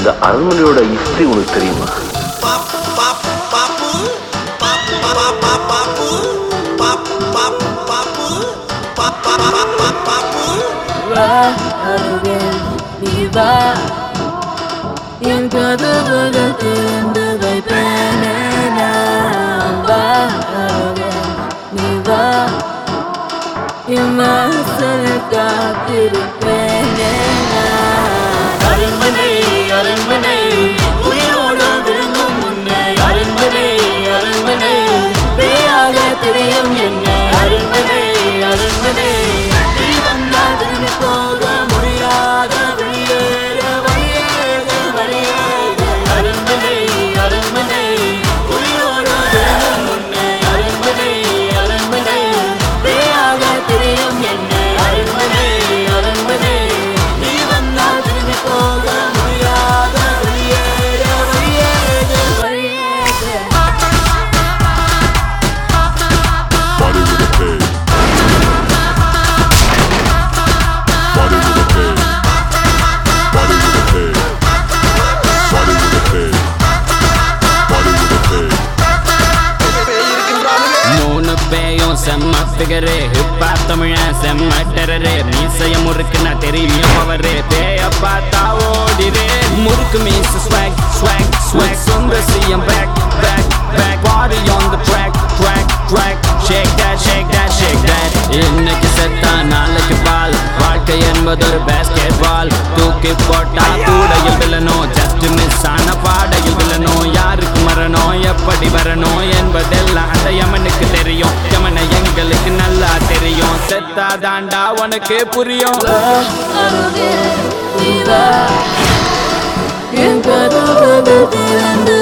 அந்த அரண்மனையோட ஹிஸ்டரி உனக்கு தெரியுமா வா அருகில் நீ வா என் கதவுகள் திறந்து வைப்பேனே நான் வா அருகில் நீ வா என் வாசல் காத்திருப்பேனே நான் அரண்மனை அரண்மனை உயிரோடு விழுங்கும் முன்னே அரண்மனை அரண்மனை பேயாக தெரியும் என்ன அரண்மனை அரண்மனை நீ வந்தால் திரும்பி போக முடியாத வெளியேற வழியேக வழியேக அரண்மனை அரண்மனை உயிரோடு விழுங்கும் முன்னே அரண்மனை அரண்மனை பேயாக தெரியும் என்ன அரண்மனை அரண்மனை நீ வந்தால் திரும்பி போக முடியாத வெளியேற வழியேக வழியேக Body with a pig. Body with a pig. Body with a pig. Body with a pig. Body with a pig. மூணு பேயும் செம்ம பிகரு ஹிப்பா தமிழன் செம்ம டெரரு மீசைய முறுக்குனா தெரியும் அவரு பேய பார்த்தா ஓடிரு முறுக்கு மீச ஸ்வாக் ஸ்வாக் ஸ்வாக் சுந்த சிஎம் பேக் பேக் பேக் பாடி on the track track track shake that shake that shake that இன்னைக்கு செத்தா நாளைக்கு பால் வாழ்க்கை என்பது ஒரு பேஸ்கெட் பால் தூக்கி போட்டா கூடையில் விழணும் ஜஸ்ட் மிஸ் ஆன பாடையில் விழணும் யாருக்கு மரணம் எப்படி வரணும் என்பதெல்லாம் அந்த யமனுக்கு தெரியும் யமனை எங்களுக்கு நல்லா தெரியும் செத்தா தாண்டா உனக்கு புரியும் அருகே நீ வா என் கதவுகள் திறந்து